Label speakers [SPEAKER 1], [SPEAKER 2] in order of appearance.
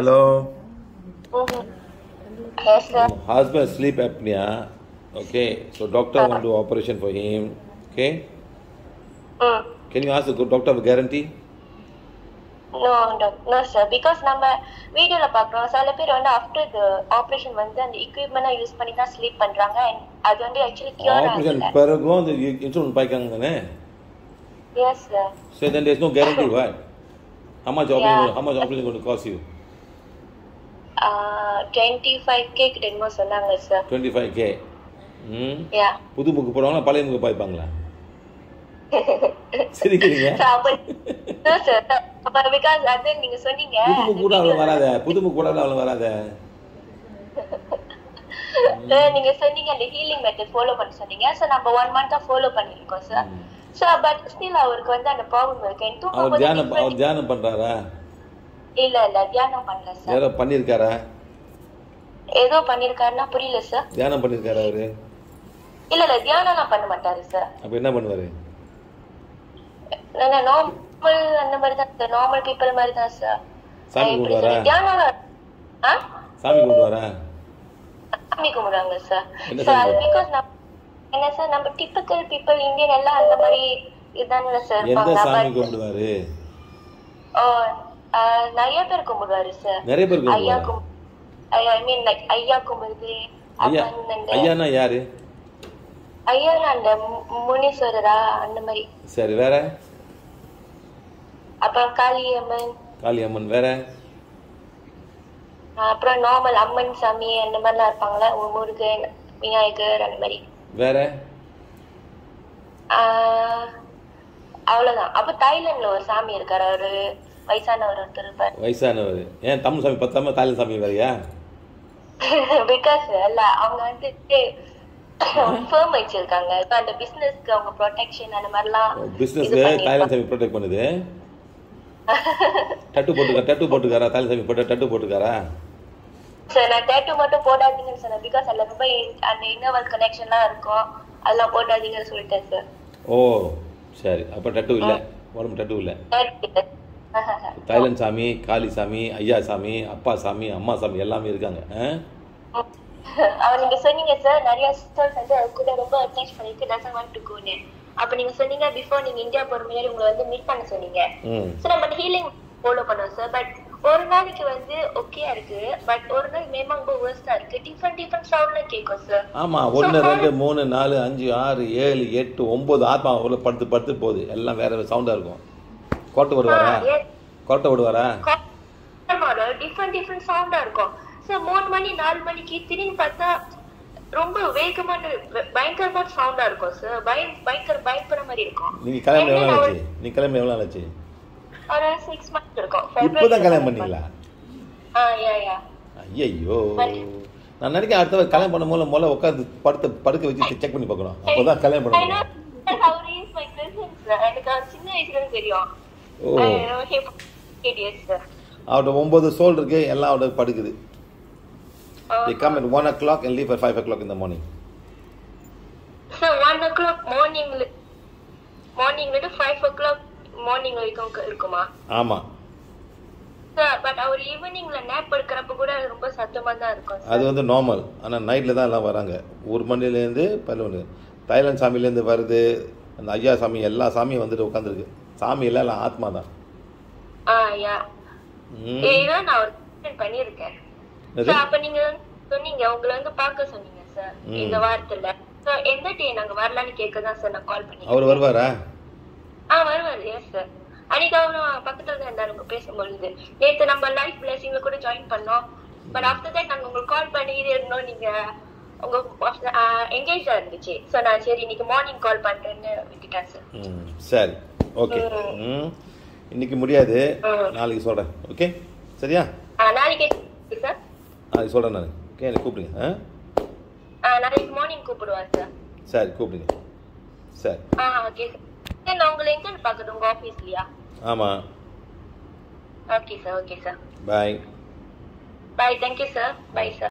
[SPEAKER 1] Hello.
[SPEAKER 2] Yes, sir.
[SPEAKER 1] Husband sleep apnea. Okay. So doctor want to do operation for him. Okay.
[SPEAKER 2] Mm.
[SPEAKER 1] Can you ask the good doctor for guarantee?
[SPEAKER 2] No, no, no, sir. Because நம்ம வீடியோல பாக்குறோம் சில பேர் வந்து after the operation வந்து அந்த equipment use பண்ணி தான் ஸ்லீப் பண்றாங்க and அது வந்து ஆக்சுவலி கியூர்
[SPEAKER 1] Operation
[SPEAKER 2] ஆகல
[SPEAKER 1] பிறகும் அந்த இன்சூரன்ஸ் பாய்க்காங்க தானே
[SPEAKER 2] yes sir
[SPEAKER 1] So then there's no guarantee, right? How much operation? How much operation going to cost you?
[SPEAKER 2] Twenty five K கிட்ட என்னமோ சொன்னாங்க சார்
[SPEAKER 1] 25k. ம்
[SPEAKER 2] யா
[SPEAKER 1] புது புக்கு போடுவாங்களா பழைய புக்கு பாய்ப்பாங்களா சிரிக்கிறீங்க
[SPEAKER 2] அப்ப சார் அப்ப பிகாஸ் அது நீங்க சொன்னீங்க
[SPEAKER 1] புது புக்கு கூட அவ்வளோ வராத புது புக்கு கூட அவ்வளோ வராத
[SPEAKER 2] Sir, நீங்க சொன்னீங்க அந்த ஹீலிங் மெத்தட் ஃபாலோ பண்ண சொன்னீங்க சோ நம்ம ஒன் மந்தா ஃபாலோ பண்ணிருக்கோம் சார் சோ பட் ஸ்டில் அவருக்கு வந்து அந்த ப்ராப்ளம் இருக்கு எனக்கு தூக்கம்
[SPEAKER 1] அவர்
[SPEAKER 2] போது
[SPEAKER 1] தியானம்
[SPEAKER 2] different-
[SPEAKER 1] அவர் தியானம் பண்றாரா
[SPEAKER 2] இல்ல இல்ல தியானம் பண்ணல சார்
[SPEAKER 1] யாரோ பண்ணியிருக்காரா
[SPEAKER 2] ஏதோ பண்ணிருக்காருன்னா புரியல சார்
[SPEAKER 1] தியானம் பண்ணியிருக்காரா அவரு
[SPEAKER 2] இல்ல இல்ல தியானம்லாம் பண்ண மாட்டாரு சார்
[SPEAKER 1] அப்போ என்ன பண்ணுவாரு
[SPEAKER 2] நார்மல் அந்த மாதிரி தான் சார் நார்மல் பீப்புள் மாதிரி தான் சார்
[SPEAKER 1] சாமி கும்பிடுவாரா
[SPEAKER 2] தியானம் ஆ
[SPEAKER 1] சாமி கும்பிடுவாரா
[SPEAKER 2] சாமி கும்பிடுவாங்க சார்
[SPEAKER 1] என்ன
[SPEAKER 2] சார்
[SPEAKER 1] சாமி?
[SPEAKER 2] பிகாஸ் என்ன சார் நம்ம டிப்பிக்கல் பீப்புள் இந்தியன் எல்லாம் அந்த மாதிரி இதானல சார்
[SPEAKER 1] எந்த
[SPEAKER 2] இருப்பாங்க
[SPEAKER 1] சாமி
[SPEAKER 2] But,
[SPEAKER 1] கும்பிடுவாரு
[SPEAKER 2] ஆ, ஆ, நிறைய பேர் கும்பிடுவாரு சார்
[SPEAKER 1] நிறைய பேர்
[SPEAKER 2] ஐயா
[SPEAKER 1] கும்பிடுவாரா
[SPEAKER 2] கும் ஐ மீன் லைக் ஐயா கும்பிடுது
[SPEAKER 1] ஐயா
[SPEAKER 2] அப்புறம் அந்த
[SPEAKER 1] ஐயானா யாரு
[SPEAKER 2] ஐயா அந்த மு- முனீஸ்வரரா அந்த மாதிரி
[SPEAKER 1] சரி வேற
[SPEAKER 2] அப்புறம் காளியம்மன்
[SPEAKER 1] காளி அம்மன் வேற
[SPEAKER 2] அப்புறம் நார்மல் அம்மன் சாமி அந்த மாதிரிலாம் இருப்பாங்களா மு- முருகன் விநாயகர் அந்த மாதிரி
[SPEAKER 1] வேற
[SPEAKER 2] ஆஹ் அவ்வளவுதான் அப்ப தாய்லாந்துல ஒரு சாமி இருக்காரு அவரு வயசானவர் ஒருத்தர் இருப்பார்
[SPEAKER 1] வயசானவர் ஏன் தமிழ் சாமி பத்தாம தாலி சாமி வேறயா
[SPEAKER 2] பிகாஸ் இல்ல அவங்க வந்து ஃபேம் வச்சிருக்காங்க So, அந்த பிசினஸ்க்கு அவங்க ப்ரொடெக்ஷன் அந்த மாதிரிலாம்
[SPEAKER 1] பிசினஸ்க்கு தாய்லாந்து சாமி ப்ரொடெக்ட் பண்ணுது டட்டு போட்டுக்கா டட்டு போட்டுக்காரா தாலி சாமி போட்டு டட்டு போட்டுக்காரா
[SPEAKER 2] சார் நான் டேட்டு மட்டும் போடாதீங்கன்னு சொன்னேன் பிகாஸ் அதுல ரொம்ப in- அந்த இன்னவர் கனெக்ஷன்லாம் இருக்கும் அதெல்லாம் போடாதீங்கன்னு சொல்லிட்டேன் சார்
[SPEAKER 1] ஓ சரி அப்போ டட்டு இல்லை உடம்பு டட்டு இல்லை தாய்லாந்து சாமி காளி சாமி ஐயா சாமி அப்பா சாமி அம்மா சாமி எல்லாமே இருக்காங்க ஆ?
[SPEAKER 2] அவர் நீங்க சொன்னீங்க சார் நிறைய சிஸ்டர்ஸ் வந்து அது கூட ரொம்ப அட்டாச் பண்ணிட்டு டசன் வாண்ட் டு கோன்னு அப்ப நீங்க சொன்னீங்க பிஃபோர் நீங்க இந்தியா போற முன்னாடி உங்களை வந்து மீட் பண்ண சொன்னீங்க
[SPEAKER 1] ம்
[SPEAKER 2] சோ நம்ம ஹீலிங் ஃபாலோ பண்ணுவோம் சார் பட் ஒரு நாளைக்கு வந்து ஓகே இருக்கு பட் ஒரு நாள் மேமா ரொம்ப வேர்ஸ்டா இருக்கு டிஃப்ரெண்ட் டிஃப்ரெண்ட் சவுண்ட்ல கேட்கும் சார்
[SPEAKER 1] ஆமா ஒன்று ரெண்டு மூணு நாலு அஞ்சு ஆறு ஏழு எட்டு ஒன்பது ஆத்மா அவ்வளோ படுத்து படுத்து போகுது எல்லாம் வேற வேற சவுண்டா இருக்கும் கோட்டை விடுவாரா கோட்டை விடுவாரா
[SPEAKER 2] டிஃப்ரெண்ட் டிஃப்ரெண்ட் சவுண்டா இருக்கும் சோ மூணு மணி நாலு மணிக்கு திடீர்னு பார்த்தா ரொம்ப வேகமான ப- பயங்கரமான சவுண்டா இருக்கும் சார் பயம் பயங்கர பயப்படுற மாதிரி இருக்கும்
[SPEAKER 1] நீங்க கல்யாணம் எவ்வளோ நாள் ஆச்சு நீ கல்யாணம் எவ்வளோ நாள் ஆச்சு
[SPEAKER 2] ஒரு சிக்ஸ் மந்த்ஸ் இருக்கும்
[SPEAKER 1] இப்போதான் கல்யாணம் பண்ணீங்களா
[SPEAKER 2] ஆ யா யா
[SPEAKER 1] ஐயோ நான் நினைக்கிறேன் அடுத்த வாரம் கல்யாணம் பண்ணும்போது முதல்ல உட்காந்து படுத்து படுக்க வச்சு செக் பண்ணி பார்க்கணும் அப்போதான் கல்யாணம் பண்ண முடியும்
[SPEAKER 2] அவர் இஸ் மை கசின் சார் எனக்கு அவர் சின்ன வயசுல இருந்து தெரியும்
[SPEAKER 1] ஓ
[SPEAKER 2] கேடிஎஸ் சார்
[SPEAKER 1] அவரோட ஒன்பது சோல் இருக்கு எல்லாம் அவரோட படுக்குது they come at one o'clock and leave at five o'clock in the morning
[SPEAKER 2] sir one o'clock மார்னிங்ல மார்னிங்ல இருந்து ஃபைவ் ஓ கிளாக் மார்னிங் வரைக்கும் க- இருக்குமா
[SPEAKER 1] ஆமா
[SPEAKER 2] சார் பட் அவர் ஈவினிங்ல நேப் எடுக்கிறப்ப கூட அது ரொம்ப சத்தமா தான் இருக்கும் சார்
[SPEAKER 1] அது வந்து நார்மல் ஆனால் நைட்டில் தான் எல்லாம் வராங்க ஒரு மணிலேருந்து பதினொன்று தாய்லாந்து சாமியிலேருந்து வருது அந்த ஐயா சாமி எல்லா சாமியும் வந்துட்டு உட்காந்துருக்கு சாமி எல்லாம் எல்லாம் ஆத்மா தான்
[SPEAKER 2] ஆ யா
[SPEAKER 1] ம்.
[SPEAKER 2] இதுதான் நான் ஒரு question பண்ணியிருக்கேன்
[SPEAKER 1] என்னது?
[SPEAKER 2] சார் அப்ப நீங்க வந்து சொன்னீங்க உங்களை வந்து பார்க்க சொன்னீங்க சார் இந்த வாரத்துல So, எந்த டே நாங்க வரலான்னு கேட்க தான் சார் நான் கால் பண்ணி
[SPEAKER 1] அவர் வருவாரா
[SPEAKER 2] ஆ வருவாரு எஸ் சார் அன்னைக்கு அவரும் பக்கத்துல தான் இருந்தாரு உங்க பேசும்பொழுது நேத்து நம்ம லைஃப் பிளஸிங்ல கூட ஜாயின் பண்ணோம் பட் ஆஃப்டர் தட் நாங்க உங்களுக்கு கால் பண்ணி இருந்தோம் நீங்க உங்க எங்கேஜா இருந்துச்சு சோ நான் சரி இன்னைக்கு மார்னிங் கால் பண்றேன்னு விட்டுட்டேன் சார்
[SPEAKER 1] ம் சரி ஓகே ம் இன்னைக்கு முடியாது நாளைக்கு சொல்கிறேன் ஓகே சரியா
[SPEAKER 2] நாளைக்கு சார்
[SPEAKER 1] நாளைக்கு சொல்கிறேன் நான் ஓகே எனக்கு கூப்பிடுங்க ஆ
[SPEAKER 2] நாளைக்கு மார்னிங் கூப்பிடுவார் சார்
[SPEAKER 1] சரி கூப்பிடுங்க சரி
[SPEAKER 2] ஆ ஓகே சார் நான் உங்களை எங்க பாக்குறது உங்க ஆபீஸ்லயா
[SPEAKER 1] ஆமாம்
[SPEAKER 2] okay sir okay sir
[SPEAKER 1] bye
[SPEAKER 2] bye thank you sir bye sir